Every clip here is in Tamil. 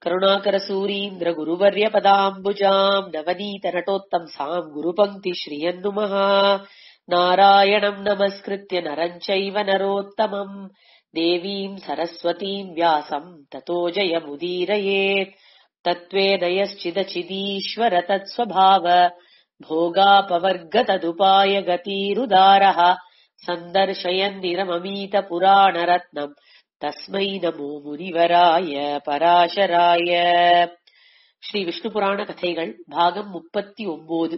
கருணாகரசூரீந்திர குருவர்ய பதாம்புஜாம் நவநீத நட்டோத்தம்சாம் குருபங்கி ஸ்ரீயன்னுமः நாராயணம் நமஸ்கிருத்ய நரஞ்சைவ நரோத்தமம் தேவீம் சரஸ்வதீம் வியாசம் ததோ ஜயமுதீரயேத் तत्त्वेन यश्चिदचिदीश्वर तत्स्वभाव भोगापवर्गतदुपाय गतिरुदारः सन्दर्शयन्निरममीतपुराणरत्नम् तस्मै नमो முனிவராய பராசராய ஸ்ரீ விஷ்ணு புராண கதைகள் பாகம் முப்பத்தி ஒன்பது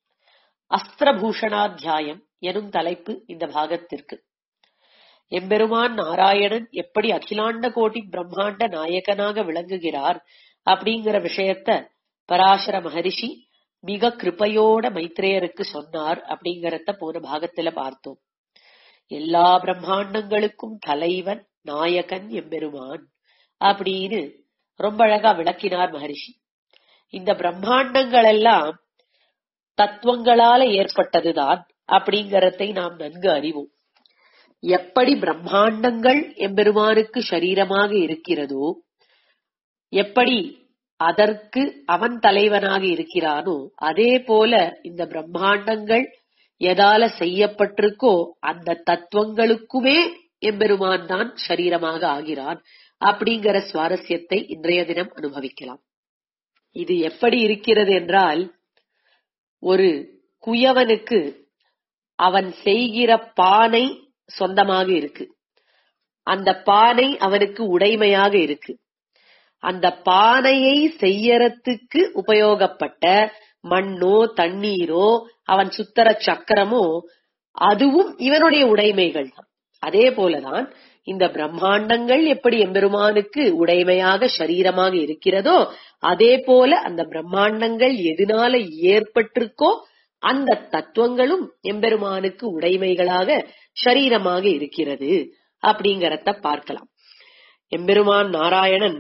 அஸ்திரபூஷணாத்தியாயம் எனும் தலைப்பு இந்த பாகத்திற்கு எம்பெருமான் நாராயணன் எப்படி அகிலாண்ட கோட்டி பிரம்மாண்ட நாயகனாக விளங்குகிறார் அப்படிங்கிற விஷயத்த பராசர மகரிஷி மிக கிருப்பையோட மைத்ரேயருக்கு சொன்னார் அப்படிங்கறத போன பாகத்துல பார்த்தோம் எல்லா பிரம்மாண்டங்களுக்கும் தலைவன் நாயகன் எம்பெருமான் அப்படின்னு ரொம்ப அழகா விளக்கினார் மகரிஷி இந்த பிரம்மாண்டங்கள் எல்லாம் தத்துவங்களால ஏற்பட்டதுதான் அப்படிங்கறதை நாம் நன்கு அறிவோம் எப்படி பிரம்மாண்டங்கள் எம்பெருமானுக்கு சரீரமாக இருக்கிறதோ எப்படி அதற்கு அவன் தலைவனாக இருக்கிறானோ அதே போல இந்த பிரம்மாண்டங்கள் எதால செய்யப்பட்டிருக்கோ அந்த தத்துவங்களுக்குமே எம்பெருமான் தான் சரீரமாக ஆகிறான் அப்படிங்கிற சுவாரஸ்யத்தை இன்றைய தினம் அனுபவிக்கலாம் இது எப்படி இருக்கிறது என்றால் ஒரு குயவனுக்கு அவன் செய்கிற பானை சொந்தமாக இருக்கு அந்த பானை அவனுக்கு உடைமையாக இருக்கு அந்த பானையை செய்யறதுக்கு உபயோகப்பட்ட மண்ணோ தண்ணீரோ அவன் சுத்தர சக்கரமோ அதுவும் இவனுடைய உடைமைகள் தான் அதே போலதான் இந்த பிரம்மாண்டங்கள் எப்படி எம்பெருமானுக்கு உடைமையாக சரீரமாக இருக்கிறதோ அதே போல அந்த பிரம்மாண்டங்கள் எதனால ஏற்பட்டிருக்கோ அந்த தத்துவங்களும் எம்பெருமானுக்கு உடைமைகளாக சரீரமாக இருக்கிறது அப்படிங்கறத பார்க்கலாம் எம்பெருமான் நாராயணன்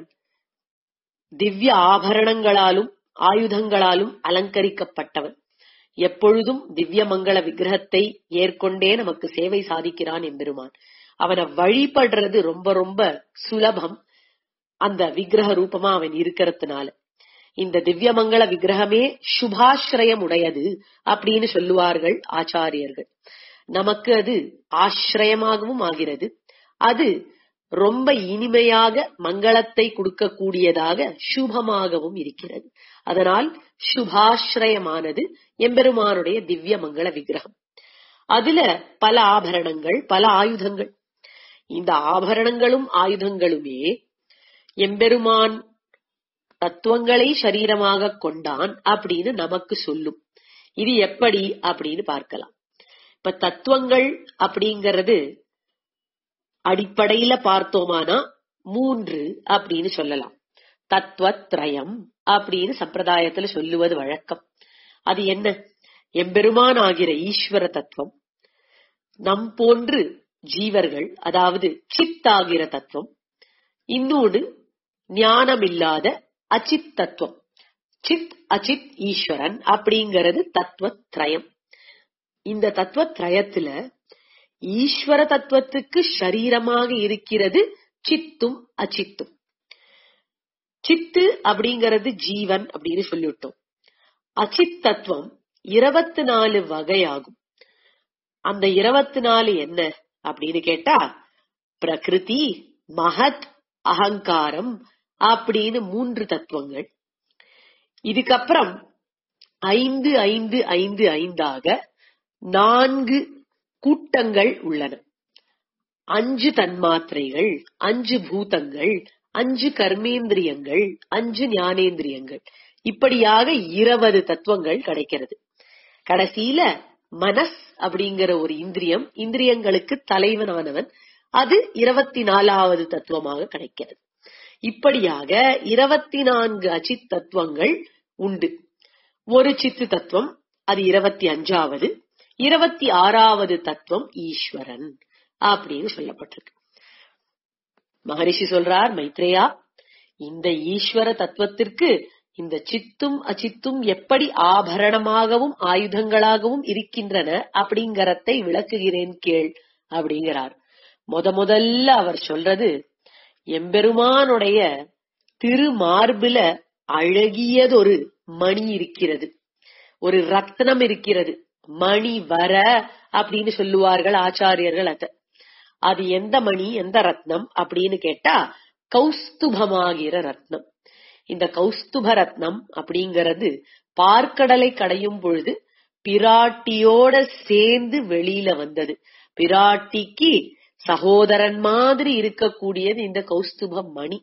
திவ்ய ஆபரணங்களாலும் ஆயுதங்களாலும் அலங்கரிக்கப்பட்டவன் எப்பொழுதும் திவ்ய மங்கள விக்கிரகத்தை ஏற்கொண்டே நமக்கு சேவை சாதிக்கிறான் எம்பெருமான் அவனை வழிபடுறது ரொம்ப ரொம்ப சுலபம் அந்த விக்கிரக ரூபமா அவன் இருக்கிறதுனால இந்த திவ்யமங்கள விக்கிரகமே சுபாஸ்ரயம் உடையது அப்படின்னு சொல்லுவார்கள் ஆச்சாரியர்கள் நமக்கு அது ஆசிரயமாகவும் ஆகிறது அது ரொம்ப இனிமையாக மங்களத்தை கொடுக்கக்கூடியதாக சுபமாகவும் இருக்கிறது அதனால் சுபாஸ்ரயமானது எம்பெருமானுடைய திவ்ய மங்கள விக்கிரகம் அதுல பல ஆபரணங்கள் பல ஆயுதங்கள் இந்த ஆபரணங்களும் ஆயுதங்களுமே எம்பெருமான் தத்துவங்களை சரீரமாக கொண்டான் அப்படின்னு நமக்கு சொல்லும் இது எப்படி அப்படின்னு பார்க்கலாம் இப்ப தத்துவங்கள் அப்படிங்கறது அடிப்படையில பார்த்தோமானா மூன்று அப்படின்னு சொல்லலாம் தத்துவத்ரயம் அப்படின்னு சம்பிரதாயத்துல சொல்லுவது வழக்கம் அது என்ன எம்பெருமான் ஆகிற ஈஸ்வர தத்துவம் நம் போன்று ஜீவர்கள் அதாவது சித் ஆகிற தத்துவம் இன்னொன்று ஞானமில்லாத அச்சித் தத்துவம் சித் அச்சித் ஈஸ்வரன் அப்படிங்கிறது தத்துவத்ரயம் இந்த தத்துவத்ரயத்துல ஈஸ்வர தத்துவத்துக்கு சரீரமாக இருக்கிறது சித்தும் அச்சித்தும் சித்து அப்படிங்கிறது ஜீவன் அப்படின்னு சொல்லிவிட்டோம் அச்சித் தத்துவம் இருபத்தி நாலு வகையாகும் அந்த இருபத்தி நாலு என்ன அப்படின்னு கேட்டா பிரகிருதி மகத் அகங்காரம் அப்படின்னு மூன்று தத்துவங்கள் இதுக்கப்புறம் ஐந்து ஐந்து ஐந்து ஐந்தாக நான்கு கூட்டங்கள் உள்ளன அஞ்சு தன்மாத்திரைகள் அஞ்சு பூதங்கள் அஞ்சு கர்மேந்திரியங்கள் அஞ்சு ஞானேந்திரியங்கள் இப்படியாக இருபது தத்துவங்கள் கிடைக்கிறது கடைசியில மனஸ் அப்படிங்கிற ஒரு இந்திரியம் இந்திரியங்களுக்கு தலைவனானவன் அது இருபத்தி நாலாவது தத்துவமாக கிடைக்கிறது இப்படியாக இருபத்தி நான்கு அச்சித் தத்துவங்கள் உண்டு ஒரு சித்து தத்துவம் அது இருபத்தி அஞ்சாவது இருபத்தி ஆறாவது தத்துவம் ஈஸ்வரன் அப்படின்னு சொல்லப்பட்டிருக்கு மகரிஷி சொல்றார் மைத்ரேயா இந்த ஈஸ்வர தத்துவத்திற்கு இந்த சித்தும் அச்சித்தும் எப்படி ஆபரணமாகவும் ஆயுதங்களாகவும் இருக்கின்றன அப்படிங்கறதை விளக்குகிறேன் கேள் அப்படிங்கிறார் முத முதல்ல அவர் சொல்றது எம்பெருமானுடைய திருமார்புல அழகியதொரு மணி இருக்கிறது ஒரு ரத்னம் இருக்கிறது மணி வர அப்படின்னு சொல்லுவார்கள் ஆச்சாரியர்கள் அத அது எந்த மணி எந்த ரத்னம் அப்படின்னு கேட்டா கௌஸ்துபமாகிற ரத்னம் இந்த கௌஸ்துப ரத்னம் அப்படிங்கிறது பார்க்கடலை கடையும் பொழுது பிராட்டியோட சேர்ந்து வெளியில வந்தது பிராட்டிக்கு சகோதரன் மாதிரி இருக்கக்கூடியது இந்த கௌஸ்துப மணி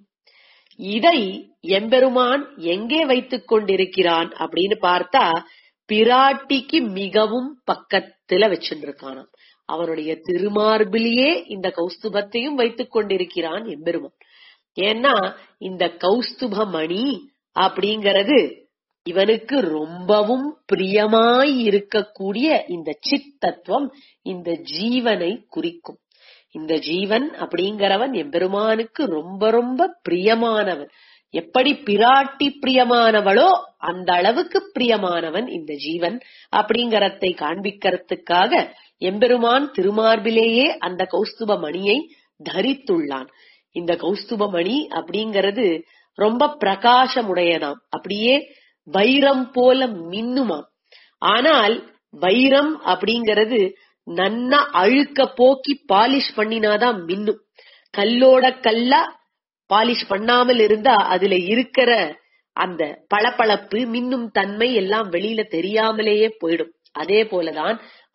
இதை எம்பெருமான் எங்கே வைத்துக் கொண்டிருக்கிறான் அப்படின்னு பார்த்தா பிராட்டிக்கு மிகவும் பக்கத்துல வச்சுருக்கானாம் அவனுடைய திருமார்பிலேயே இந்த கௌஸ்துபத்தையும் வைத்துக் கொண்டிருக்கிறான் எம்பெருமான் ஏன்னா இந்த கௌஸ்துப மணி அப்படிங்கிறது இவனுக்கு ரொம்பவும் பிரியமாய் இருக்கக்கூடிய இந்த சித்தத்துவம் இந்த ஜீவனை குறிக்கும் இந்த ஜீவன் அப்படிங்கிறவன் எம்பெருமானுக்கு ரொம்ப ரொம்ப பிரியமானவன் எப்படி பிராட்டி பிரியமானவளோ அந்த அளவுக்கு பிரியமானவன் இந்த ஜீவன் அப்படிங்கறதை காண்பிக்கிறதுக்காக எம்பெருமான் திருமார்பிலேயே அந்த கௌஸ்துப மணியை தரித்துள்ளான் இந்த கௌஸ்துப மணி அப்படிங்கிறது ரொம்ப பிரகாசமுடையதாம் அப்படியே வைரம் போல மின்னுமாம் ஆனால் வைரம் அப்படிங்கிறது நன்னா அழுக்க போக்கி பாலிஷ் பண்ணினாதான் மின்னும் கல்லோட கல்லா பாலிஷ் பண்ணாமல் இருந்தா அதுல இருக்கிற அந்த பளபளப்பு மின்னும் தன்மை எல்லாம் வெளியில தெரியாமலேயே போயிடும் அதே போலதான்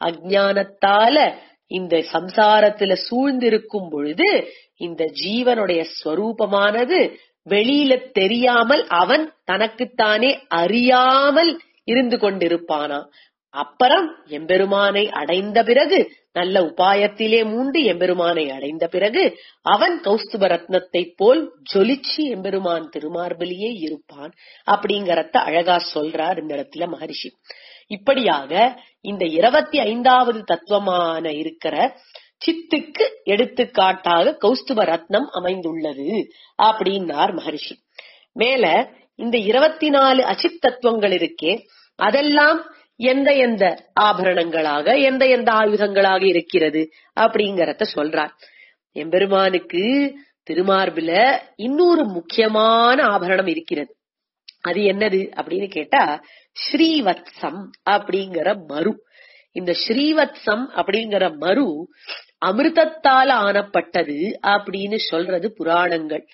அஜானத்தால இந்த சம்சாரத்துல சூழ்ந்திருக்கும் பொழுது இந்த ஜீவனுடைய ஸ்வரூபமானது வெளியில தெரியாமல் அவன் தனக்குத்தானே அறியாமல் இருந்து கொண்டிருப்பானா அப்புறம் எம்பெருமானை அடைந்த பிறகு நல்ல உபாயத்திலே மூண்டு எம்பெருமானை அடைந்த பிறகு அவன் கௌஸ்துப ரத்னத்தை போல் ஜொலிச்சு எம்பெருமான் திருமார்பிலேயே இருப்பான் அப்படிங்கறத அழகா சொல்றார் இந்த இடத்துல மகரிஷி இப்படியாக இந்த இருபத்தி ஐந்தாவது தத்துவமான இருக்கிற சித்துக்கு எடுத்துக்காட்டாக கௌஸ்துப ரத்னம் அமைந்துள்ளது அப்படின்னார் மகரிஷி மேல இந்த இருபத்தி நாலு அச்சித் தத்துவங்கள் இருக்கே அதெல்லாம் எந்த எந்த ஆபரணங்களாக எந்த எந்த ஆயுதங்களாக இருக்கிறது அப்படிங்கறத சொல்றார் எம்பெருமானுக்கு திருமார்பில இன்னொரு முக்கியமான ஆபரணம் இருக்கிறது அது என்னது அப்படின்னு கேட்டா ஸ்ரீவத்சம் அப்படிங்கிற மரு இந்த ஸ்ரீவத்சம் அப்படிங்கிற மரு அமிர்தத்தால ஆனப்பட்டது அப்படின்னு சொல்றது புராணங்கள்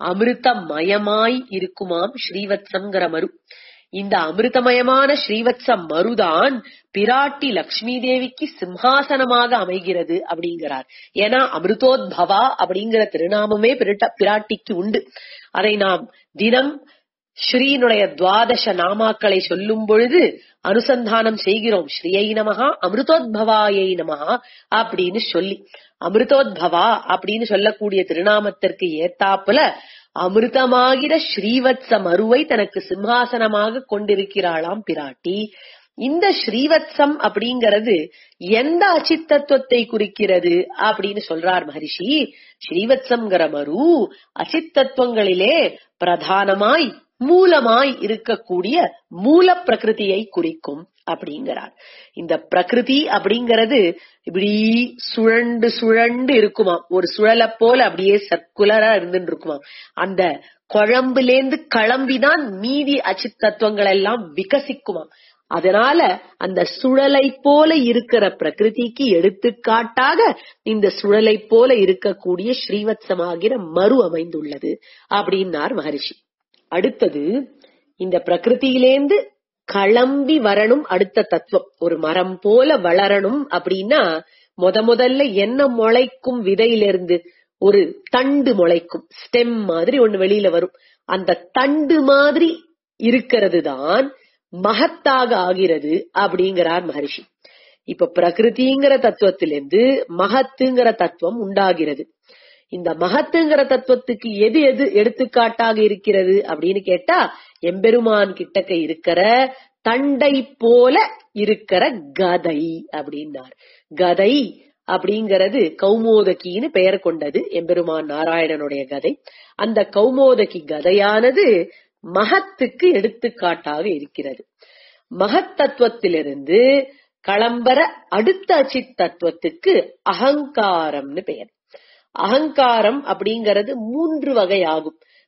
அமிர்தமயமாய் இருக்குமாம் ஸ்ரீவத்சம்ங்கிற மரு இந்த அமிர்தமயமான ஸ்ரீவத்ச மருதான் பிராட்டி லக்ஷ்மி தேவிக்கு சிம்ஹாசனமாக அமைகிறது அப்படிங்கிறார் ஏன்னா அமிர்தோத்பவா அப்படிங்கிற திருநாமமே பிராட்டிக்கு உண்டு அதை நாம் தினம் ஸ்ரீனுடைய துவாதச நாமாக்களை சொல்லும் பொழுது அனுசந்தானம் செய்கிறோம் ஸ்ரீயை நமகா அமிர்தோத்பவாயை நமகா அப்படின்னு சொல்லி அமிர்தோத்பவா அப்படின்னு சொல்லக்கூடிய திருநாமத்திற்கு ஏத்தாப்புல அமிர்தமாகிற ஸ்ரீவத்ச மருவை தனக்கு சிம்ஹாசனமாக கொண்டிருக்கிறாளாம் பிராட்டி இந்த ஸ்ரீவத்சம் அப்படிங்கிறது எந்த அச்சித்தத்துவத்தை குறிக்கிறது அப்படின்னு சொல்றார் மகரிஷி ஸ்ரீவத்சம்ங்கிற மரு அச்சித்தத்துவங்களிலே பிரதானமாய் மூலமாய் இருக்கக்கூடிய மூல பிரகிருதியை குறிக்கும் அப்படிங்கிறார் இந்த பிரகிருதி அப்படிங்கிறது இப்படி சுழண்டு சுழண்டு இருக்குமா ஒரு சுழலை போல அப்படியே சர்க்குலரா இருந்துட்டு இருக்குமா அந்த குழம்புலேந்து கிளம்பிதான் மீதி அச்சித் தத்துவங்கள் எல்லாம் விகசிக்குமா அதனால அந்த சுழலை போல இருக்கிற பிரகிருதிக்கு எடுத்துக்காட்டாக இந்த சுழலை போல இருக்கக்கூடிய ஸ்ரீவத்சமாகிற மறு அமைந்துள்ளது அப்படின்னார் மகரிஷி அடுத்தது இந்த பிரகிருதியிலேந்து கிளம்பி வரணும் அடுத்த தத்துவம் ஒரு மரம் போல வளரணும் அப்படின்னா முத முதல்ல என்ன முளைக்கும் விதையிலிருந்து ஒரு தண்டு முளைக்கும் ஸ்டெம் மாதிரி ஒண்ணு வெளியில வரும் அந்த தண்டு மாதிரி இருக்கிறது தான் மகத்தாக ஆகிறது அப்படிங்கிறார் மகரிஷி இப்ப பிரகிருதிங்கிற தத்துவத்திலிருந்து மகத்துங்கிற தத்துவம் உண்டாகிறது இந்த மகத்துங்கிற தத்துவத்துக்கு எது எது எடுத்துக்காட்டாக இருக்கிறது அப்படின்னு கேட்டா எம்பெருமான் கிட்டக்க இருக்கிற தண்டை போல இருக்கிற கதை அப்படின்னார் கதை அப்படிங்கிறது கௌமோதகின்னு பெயர் கொண்டது எம்பெருமான் நாராயணனுடைய கதை அந்த கௌமோதகி கதையானது மகத்துக்கு எடுத்துக்காட்டாக இருக்கிறது மகத் தத்துவத்திலிருந்து களம்பர அடுத்த அச்சித் தத்துவத்துக்கு அகங்காரம்னு பெயர் அகங்காரம் அப்படிங்கிறது மூன்று வகை ஆகும்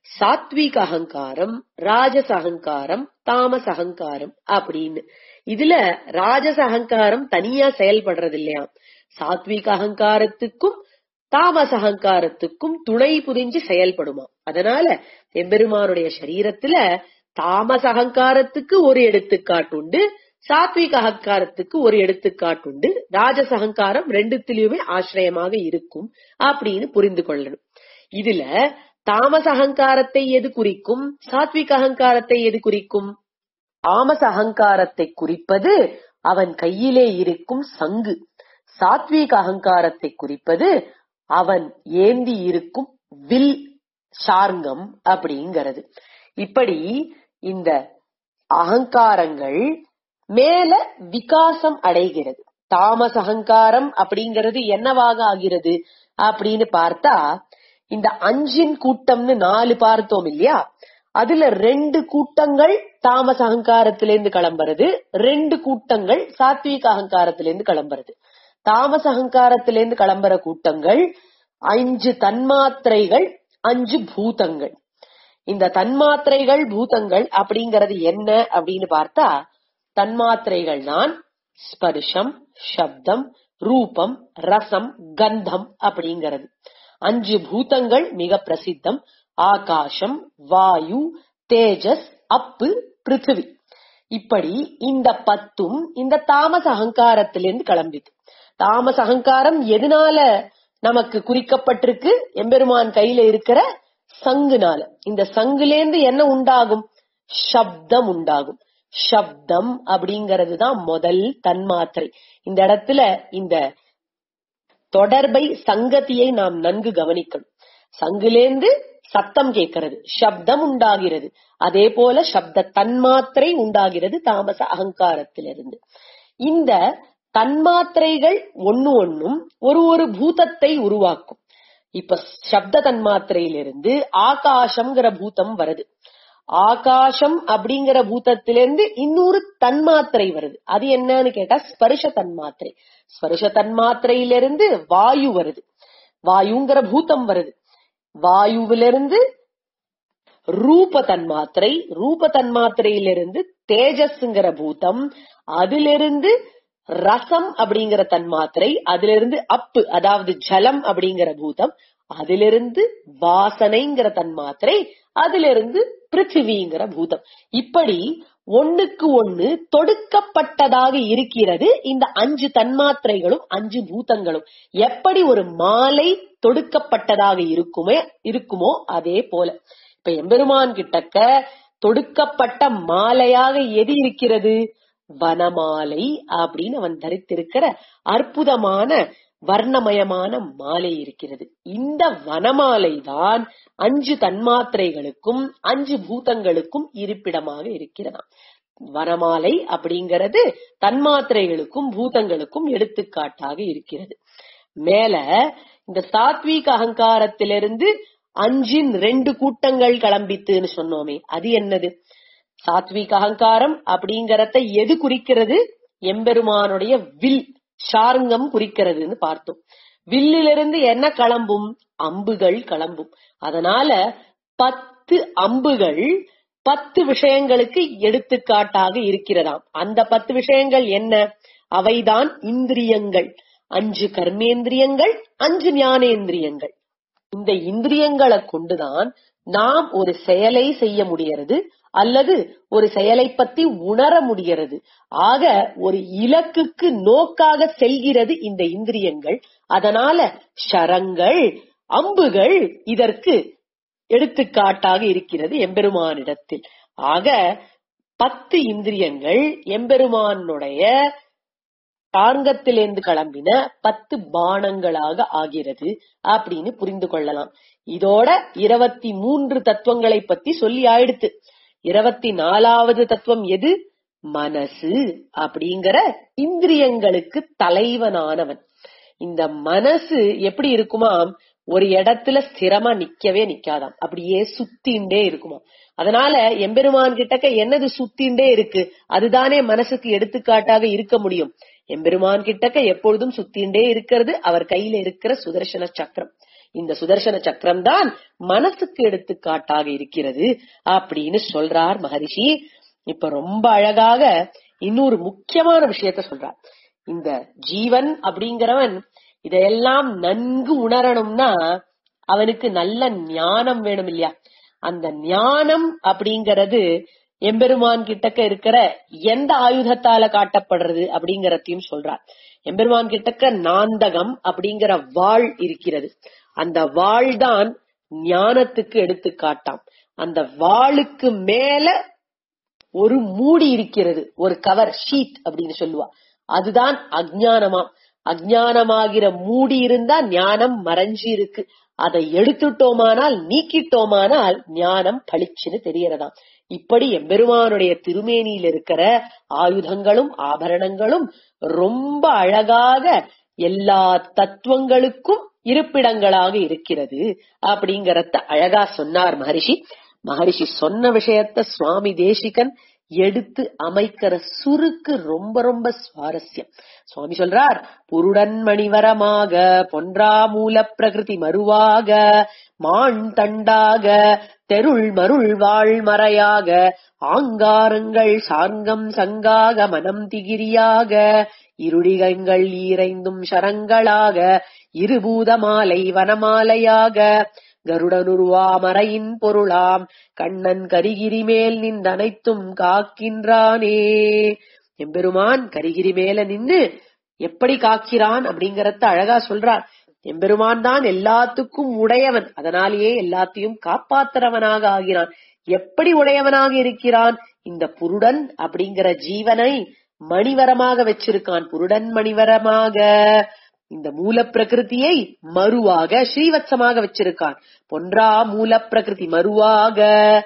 சாத்விக அகங்காரம் ராஜச அகங்காரம் தாமச அகங்காரம் அப்படின்னு இதுல ராஜச அகங்காரம் தனியா செயல்படுறது இல்லையா சாத்விக அகங்காரத்துக்கும் தாமச அகங்காரத்துக்கும் துணை புரிஞ்சு செயல்படுமா அதனால எம்பெருமானுடைய சரீரத்துல தாமச அகங்காரத்துக்கு ஒரு எடுத்துக்காட்டுண்டு சாத்விக அகங்காரத்துக்கு ஒரு எடுத்துக்காட்டுண்டு ராஜச அகங்காரம் ரெண்டுத்திலயுமே ஆசிரியமாக இருக்கும் அப்படின்னு புரிந்து கொள்ளணும் இதுல தாமச அகங்காரத்தை எது குறிக்கும் சாத்விக அகங்காரத்தை எது குறிக்கும் தாமச அகங்காரத்தை குறிப்பது அவன் கையிலே இருக்கும் சங்கு சாத்வீக அகங்காரத்தை குறிப்பது அவன் ஏந்தி இருக்கும் வில் சார்ங்கம் அப்படிங்கிறது இப்படி இந்த அகங்காரங்கள் மேல விகாசம் அடைகிறது தாமச அகங்காரம் அப்படிங்கிறது என்னவாக ஆகிறது அப்படின்னு பார்த்தா இந்த அஞ்சின் கூட்டம்னு நாலு பார்த்தோம் இல்லையா அதுல ரெண்டு கூட்டங்கள் தாமச அகங்காரத்திலிருந்து கிளம்புறது ரெண்டு கூட்டங்கள் சாத்வீக அகங்காரத்திலிருந்து கிளம்புறது தாமச அகங்காரத்திலிருந்து கிளம்புற கூட்டங்கள் அஞ்சு தன்மாத்திரைகள் அஞ்சு பூதங்கள் இந்த தன்மாத்திரைகள் பூதங்கள் அப்படிங்கறது என்ன அப்படின்னு பார்த்தா தன்மாத்திரைகள் தான் ஸ்பர்ஷம் சப்தம் ரூபம் ரசம் கந்தம் அப்படிங்கிறது அஞ்சு பூதங்கள் மிக பிரசித்தம் ஆகாசம் வாயு தேஜஸ் அப்பு பிருத்திவி இப்படி இந்த பத்தும் இந்த தாமச அகங்காரத்திலிருந்து கிளம்பிது தாமச அகங்காரம் எதனால நமக்கு குறிக்கப்பட்டிருக்கு எம்பெருமான் கையில இருக்கிற சங்குனால இந்த சங்குலேந்து என்ன உண்டாகும் சப்தம் உண்டாகும் சப்தம் அப்படிங்கிறது தான் முதல் தன்மாத்திரை இந்த இடத்துல இந்த தொடர்பை சங்கத்தியை நாம் நன்கு கவனிக்கணும் சங்குலேந்து சத்தம் கேட்கிறது சப்தம் உண்டாகிறது அதே போல சப்த தன்மாத்திரை உண்டாகிறது தாமச அகங்காரத்திலிருந்து இந்த தன்மாத்திரைகள் ஒன்னு ஒன்னும் ஒரு ஒரு பூதத்தை உருவாக்கும் இப்ப சப்த தன்மாத்திரையிலிருந்து ஆகாசம்ங்கிற பூதம் வருது ஆகாசம் அப்படிங்கிற பூதத்திலிருந்து இன்னொரு தன்மாத்திரை வருது அது என்னன்னு கேட்டா ஸ்பர்ஷ தன்மாத்திரை ஸ்பர்ஷ தன்மாத்திரையிலிருந்து வாயு வருது வாயுங்கிற பூதம் வருது வாயுவிலிருந்து ரூப தன்மாத்திரை ரூப தன்மாத்திரையிலிருந்து தேஜஸ்ங்கிற பூதம் அதிலிருந்து ரசம் அப்படிங்கிற தன்மாத்திரை அதிலிருந்து அப்பு அதாவது ஜலம் அப்படிங்கிற பூதம் அதிலிருந்து வாசனைங்கிற தன்மாத்திரை அதிலிருந்து பிருத்திவிங்கிற பூதம் இப்படி ஒண்ணுக்கு ஒண்ணு தொடுக்கப்பட்டதாக இருக்கிறது இந்த அஞ்சு தன்மாத்திரைகளும் அஞ்சு பூதங்களும் எப்படி ஒரு மாலை தொடுக்கப்பட்டதாக இருக்குமே இருக்குமோ அதே போல இப்ப எம்பெருமான் கிட்டக்க தொடுக்கப்பட்ட மாலையாக எது இருக்கிறது வனமாலை அப்படின்னு அவன் தரித்திருக்கிற அற்புதமான வர்ணமயமான மாலை இருக்கிறது இந்த வனமாலை தான் அஞ்சு தன்மாத்திரைகளுக்கும் அஞ்சு பூதங்களுக்கும் இருப்பிடமாக இருக்கிறதாம் வனமாலை அப்படிங்கிறது தன்மாத்திரைகளுக்கும் பூதங்களுக்கும் எடுத்துக்காட்டாக இருக்கிறது மேல இந்த சாத்வீக அகங்காரத்திலிருந்து அஞ்சின் ரெண்டு கூட்டங்கள் கிளம்பித்துன்னு சொன்னோமே அது என்னது சாத்வீக அகங்காரம் அப்படிங்கறத எது குறிக்கிறது எம்பெருமானுடைய வில் சார்ங்கம் குறிக்கிறதுன்னு பார்த்தோம் வில்லிலிருந்து என்ன கிளம்பும் அம்புகள் கிளம்பும் அதனால பத்து அம்புகள் பத்து விஷயங்களுக்கு எடுத்துக்காட்டாக இருக்கிறதாம் அந்த பத்து விஷயங்கள் என்ன அவைதான் இந்திரியங்கள் அஞ்சு கர்மேந்திரியங்கள் அஞ்சு ஞானேந்திரியங்கள் இந்த இந்திரியங்களை கொண்டுதான் நாம் ஒரு செயலை செய்ய முடியறது அல்லது ஒரு செயலை பத்தி உணர முடிகிறது ஆக ஒரு இலக்குக்கு நோக்காக செல்கிறது இந்த இந்திரியங்கள் அதனால ஷரங்கள் அம்புகள் இதற்கு எடுத்துக்காட்டாக இருக்கிறது எம்பெருமானிடத்தில் ஆக பத்து இந்திரியங்கள் எம்பெருமானுடைய தாங்கத்திலிருந்து கிளம்பின பத்து பானங்களாக ஆகிறது அப்படின்னு புரிந்து கொள்ளலாம் இதோட இருபத்தி மூன்று தத்துவங்களை பத்தி சொல்லி ஆயிடுத்து இருபத்தி நாலாவது தத்துவம் எது மனசு அப்படிங்கிற இந்திரியங்களுக்கு தலைவனானவன் இந்த மனசு எப்படி இருக்குமாம் ஒரு இடத்துல ஸ்திரமா நிக்கவே நிக்காதாம் அப்படியே சுத்திண்டே இருக்குமா அதனால எம்பெருமான் கிட்டக்க என்னது சுத்திண்டே இருக்கு அதுதானே மனசுக்கு எடுத்துக்காட்டாக இருக்க முடியும் எம்பெருமான் கிட்டக்க எப்பொழுதும் சுத்திண்டே இருக்கிறது அவர் கையில இருக்கிற சுதர்சன சக்கரம் இந்த சுதர்சன சக்கரம் தான் மனசுக்கு எடுத்துக்காட்டாக இருக்கிறது அப்படின்னு சொல்றார் மகரிஷி இப்ப ரொம்ப அழகாக இன்னொரு முக்கியமான விஷயத்த சொல்றார் இந்த ஜீவன் அப்படிங்கிறவன் இதையெல்லாம் நன்கு உணரணும்னா அவனுக்கு நல்ல ஞானம் வேணும் இல்லையா அந்த ஞானம் அப்படிங்கறது எம்பெருமான் கிட்டக்க இருக்கிற எந்த ஆயுதத்தால காட்டப்படுறது அப்படிங்கறதையும் சொல்றார் எம்பெருமான் கிட்டக்க நாந்தகம் அப்படிங்கிற வாழ் இருக்கிறது அந்த வாழ் தான் ஞானத்துக்கு எடுத்துக்காட்டாம் அந்த வாளுக்கு மேல ஒரு மூடி இருக்கிறது ஒரு கவர் ஷீட் அப்படின்னு சொல்லுவா அதுதான் அஜ்ஞானமாம் அஜ்ஞானமாகிற மூடி இருந்தா ஞானம் மறைஞ்சு இருக்கு அதை எடுத்துட்டோமானால் நீக்கிட்டோமானால் ஞானம் பளிச்சுன்னு தெரியறதாம் இப்படி எம்பெருமானுடைய திருமேனியில் இருக்கிற ஆயுதங்களும் ஆபரணங்களும் ரொம்ப அழகாக எல்லா தத்துவங்களுக்கும் இருப்பிடங்களாக இருக்கிறது அப்படிங்கறத அழகா சொன்னார் மகரிஷி மகரிஷி சொன்ன விஷயத்த சுவாமி தேசிகன் எடுத்து அமைக்கிற சுருக்கு ரொம்ப ரொம்ப சுவாரஸ்யம் சுவாமி சொல்றார் புருடன் மணிவரமாக பொன்றா மூல பிரகிருதி மறுவாக மான் தண்டாக தெருள் மருள் வாழ் மறையாக ஆங்காரங்கள் சார்கம் சங்காக மனம் திகிரியாக இருடிகங்கள் ஈரைந்தும் சரங்களாக இருபூத மாலை வனமாலையாக கருடனுருவா மறையின் பொருளாம் கண்ணன் கரிகிரி மேல் நின்றனைத்தும் காக்கின்றானே எம்பெருமான் கரிகிரி மேல நின்னு எப்படி காக்கிறான் அப்படிங்கறத அழகா சொல்றார் எம்பெருமான் தான் எல்லாத்துக்கும் உடையவன் அதனாலேயே எல்லாத்தையும் காப்பாத்துறவனாக ஆகிறான் எப்படி உடையவனாக இருக்கிறான் இந்த புருடன் அப்படிங்கிற ஜீவனை மணிவரமாக வச்சிருக்கான் புருடன் மணிவரமாக இந்த மூல பிரகிருதியை மறுவாக ஸ்ரீவத்சமாக வச்சிருக்கான் பொன்றா மூல பிரகிருதி மறுவாக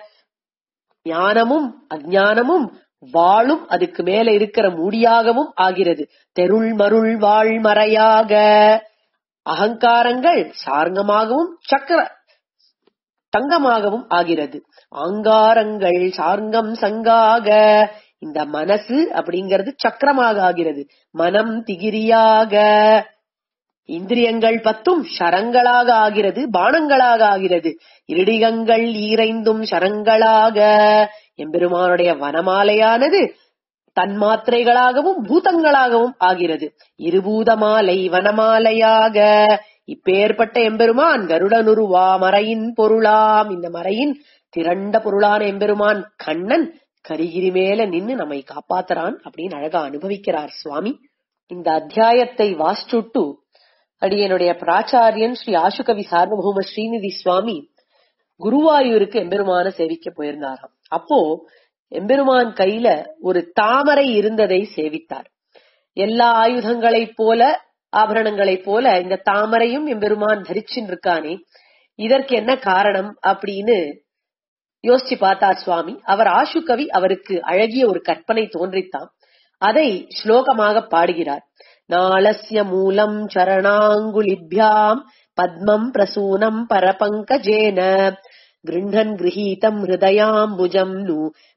ஞானமும் அஜானமும் வாழும் அதுக்கு மேல இருக்கிற மூடியாகவும் ஆகிறது தெருள் மருள் வாழ் மறையாக அகங்காரங்கள் சார்ங்கமாகவும் சக்கர தங்கமாகவும் ஆகிறது ஆங்காரங்கள் சார்ங்கம் சங்காக இந்த மனசு அப்படிங்கிறது சக்கரமாக ஆகிறது மனம் திகிரியாக இந்திரியங்கள் பத்தும் சரங்களாக ஆகிறது பானங்களாக ஆகிறது இருடிகங்கள் ஈரைந்தும் சரங்களாக எம்பெருமானுடைய வனமாலையானது தன்மாத்திரைகளாகவும் பூதங்களாகவும் ஆகிறது இருபூத மாலை வனமாலையாக இப்பேற்பட்ட எம்பெருமான் கருடனுருவா மறையின் பொருளாம் இந்த மறையின் திரண்ட பொருளான எம்பெருமான் கண்ணன் கரிகிரி மேல நின்னு நம்மை காப்பாத்துறான் அப்படின்னு அழகா அனுபவிக்கிறார் சுவாமி இந்த அத்தியாயத்தை வாசிச்சுட்டு அடியனுடைய பிராச்சாரியன் ஸ்ரீ ஆசுகவி சார்வபௌம ஸ்ரீநிதி சுவாமி குருவாயூருக்கு எம்பெருமான சேவிக்க போயிருந்தாராம் அப்போ எம்பெருமான் கையில ஒரு தாமரை இருந்ததை சேவித்தார் எல்லா ஆயுதங்களைப் போல ஆபரணங்களைப் போல இந்த தாமரையும் எம்பெருமான் தரிச்சுன்னு இருக்கானே இதற்கு என்ன காரணம் அப்படின்னு யோசிச்சு பார்த்தார் சுவாமி அவர் ஆசுகவி அவருக்கு அழகிய ஒரு கற்பனை தோன்றித்தான் அதை ஸ்லோகமாக பாடுகிறார் நாளஸ்ய மூலம் சரணாங்குலிபியாம் பத்மம் பிரசூனம் பரபங்கஜேன கிருண்ணன் கிரகீதம் ஹிருதயாம்புஜம் நு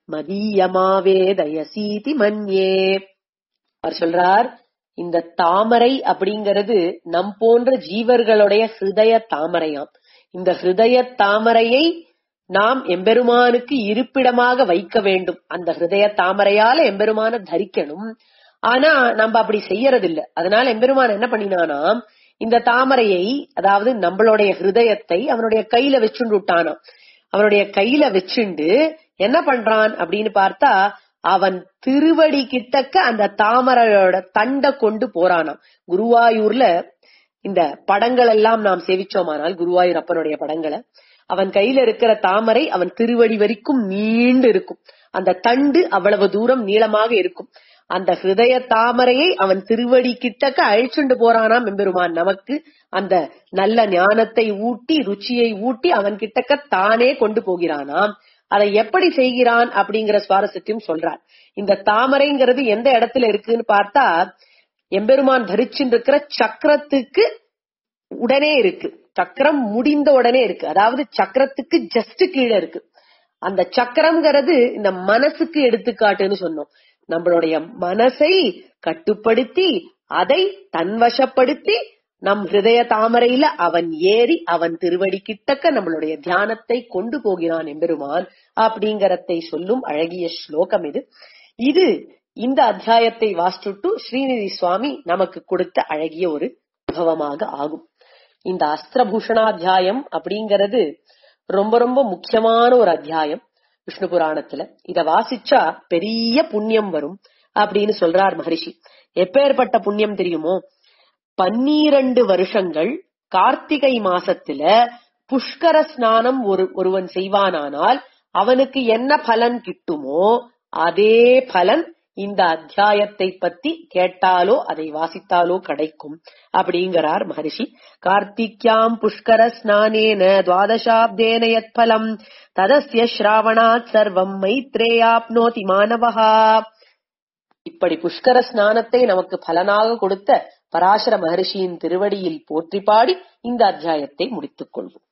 மதீயமாவேதயசீதி மன்யே அவர் சொல்றார் இந்த தாமரை அப்படிங்கிறது நம் போன்ற ஜீவர்களுடைய ஹிருதய தாமரையாம் இந்த ஹிருதய தாமரையை நாம் எம்பெருமானுக்கு இருப்பிடமாக வைக்க வேண்டும் அந்த ஹிருதய தாமரையால எம்பெருமான தரிக்கணும் ஆனா நம்ம அப்படி செய்யறது இல்ல அதனால எம்பெருமான் என்ன பண்ணினானாம் இந்த தாமரையை அதாவது நம்மளுடைய ஹிருதயத்தை அவனுடைய கையில வச்சுண்டு விட்டானாம் அவனுடைய கையில வச்சுண்டு என்ன பண்றான் அப்படின்னு பார்த்தா அவன் திருவடி கிட்டக்க அந்த தாமரையோட தண்டை கொண்டு போறானாம் குருவாயூர்ல இந்த படங்கள் எல்லாம் நாம் சேவிச்சோமானால் குருவாயூர் அப்பனுடைய படங்களை அவன் கையில இருக்கிற தாமரை அவன் திருவடி வரைக்கும் நீண்டு இருக்கும் அந்த தண்டு அவ்வளவு தூரம் நீளமாக இருக்கும் அந்த ஹிருதய தாமரையை அவன் திருவடி கிட்டக்க அழிச்சுண்டு போறானாம் எம்பெருமான் நமக்கு அந்த நல்ல ஞானத்தை ஊட்டி ருச்சியை ஊட்டி அவன் கிட்டக்க தானே கொண்டு போகிறானாம் அதை எப்படி செய்கிறான் அப்படிங்கிற சுவாரஸ்யத்தையும் சொல்றார் இந்த தாமரைங்கிறது எந்த இடத்துல இருக்குன்னு பார்த்தா எம்பெருமான் தரிச்சுட்டு இருக்கிற சக்கரத்துக்கு உடனே இருக்கு சக்கரம் முடிந்த உடனே இருக்கு அதாவது சக்கரத்துக்கு ஜஸ்ட் கீழே இருக்கு அந்த சக்கரம்ங்கிறது இந்த மனசுக்கு எடுத்துக்காட்டுன்னு சொன்னோம் நம்மளுடைய மனசை கட்டுப்படுத்தி அதை தன்வசப்படுத்தி நம் ஹிருதய தாமரையில அவன் ஏறி அவன் திருவடி கிட்டக்க நம்மளுடைய தியானத்தை கொண்டு போகிறான் எம்பெருமான் அப்படிங்கறதை சொல்லும் அழகிய ஸ்லோகம் இது இது இந்த அத்தியாயத்தை வாசிச்சுட்டு ஸ்ரீநிதி சுவாமி நமக்கு கொடுத்த அழகிய ஒரு அனுபவமாக ஆகும் இந்த அஸ்திரபூஷணாத்தியாயம் அப்படிங்கிறது ரொம்ப ரொம்ப முக்கியமான ஒரு அத்தியாயம் விஷ்ணு புராணத்துல இத வாசிச்சா பெரிய புண்ணியம் வரும் அப்படின்னு சொல்றார் மகரிஷி எப்பேற்பட்ட புண்ணியம் தெரியுமோ பன்னீரண்டு வருஷங்கள் கார்த்திகை மாசத்துல புஷ்கர ஸ்நானம் ஒரு ஒருவன் செய்வானானால் அவனுக்கு என்ன பலன் கிட்டுமோ அதே பலன் இந்த அத்தியாயத்தை பத்தி கேட்டாலோ அதை வாசித்தாலோ கிடைக்கும் அப்படிங்கிறார் மகரிஷி கார்த்திக்யாம் புஷ்கர ஸ்நானேன துவாதசாப்தேன யத் பலம் ததஸ்ய ஸ்ராவணாத் சர்வம் மைத்ரேயாப்னோதி மாணவஹா இப்படி புஷ்கர ஸ்நானத்தை நமக்கு பலனாக கொடுத்த பராசர மகரிஷியின் திருவடியில் போற்றி பாடி இந்த அத்தியாயத்தை முடித்துக் கொள்வோம்